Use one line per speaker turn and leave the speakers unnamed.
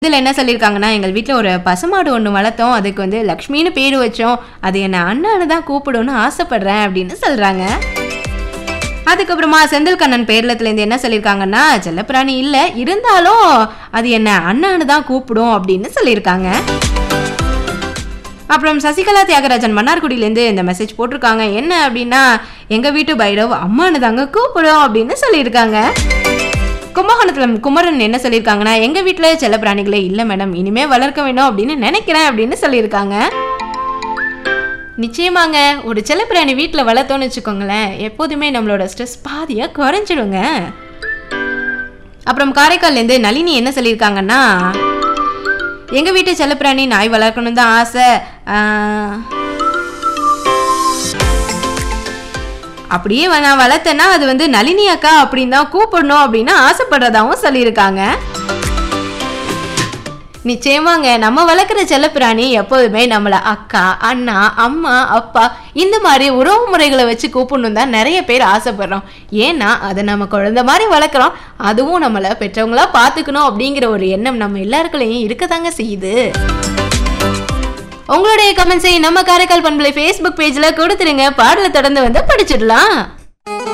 இதில் என்ன சொல்லியிருக்காங்கன்னா எங்கள் வீட்டில் ஒரு பசுமாடு ஒன்று வளர்த்தோம் அதுக்கு வந்து லக்ஷ்மின்னு பேர் வச்சோம் அது என்னை அண்ணான்னு தான் கூப்பிடும்னு ஆசைப்படுறேன் அப்படின்னு சொல்கிறாங்க அதுக்கப்புறமா செந்தில் கண்ணன் பேரளத்துலேருந்து என்ன சொல்லியிருக்காங்கன்னா செல்லப்பிராணி இல்லை இருந்தாலும் அது என்ன அண்ணான்னு தான் கூப்பிடும் அப்படின்னு சொல்லியிருக்காங்க அப்புறம் சசிகலா தியாகராஜன் மன்னார்குடியிலேருந்து இந்த மெசேஜ் போட்டிருக்காங்க என்ன அப்படின்னா எங்கள் வீட்டு பைரவ் அம்மானு தாங்க கூப்பிடும் அப்படின்னு சொல்லியிருக்காங்க கும்பகோணத்தில் குமரன் என்ன சொல்லியிருக்காங்கன்னா எங்கள் வீட்டில் செல்லப்பிராணிகளே இல்லை மேடம் இனிமே வளர்க்க வேணும் அப்படின்னு நினைக்கிறேன் அப்படின்னு சொல்லியிருக்காங்க நிச்சயமாங்க ஒரு செல்லப்பிராணி வீட்டில் வளர்த்தோன்னு வச்சுக்கோங்களேன் எப்போதுமே நம்மளோட ஸ்ட்ரெஸ் பாதியாக குறைஞ்சிடுங்க அப்புறம் காரைக்கால்லேருந்து நளினி என்ன சொல்லியிருக்காங்கன்னா எங்கள் வீட்டு செல்லப்பிராணி நாய் வளர்க்கணும் தான் ஆசை ஆஹ், அப்படியே வ- நான் வளர்த்தேன்னா அது வந்து நளினி அக்கா அப்படின்னு தான் கூப்பிடணும் அப்படின்னு ஆசைப்படுறதாவும் சொல்லியிருக்காங்க நிச்சயமாங்க நம்ம வளர்க்குற செல்லப்பிராணி எப்போதுமே நம்மளை அக்கா அண்ணா அம்மா அப்பா இந்த மாதிரி உறவு முறைகளை வச்சு கூப்பிடணும் தான் நிறைய பேர் ஆசைப்படுறோம் ஏன்னா அதை நம்ம குழந்தை மாதிரி வளர்க்குறோம் அதுவும் நம்மளை பெற்றவங்களா பார்த்துக்கணும் அப்படிங்கிற ஒரு எண்ணம் நம்ம எல்லாருக்குள்ளேயும் இருக்கதாங்க செய்யுது உங்களுடைய கமெண்ட்ஸை நம்ம காரைக்கால் பண்பலை ஃபேஸ்புக் பேஜில் கொடுத்துருங்க பாடலை தொடர்ந்து வந்து படிச்சிடலாம்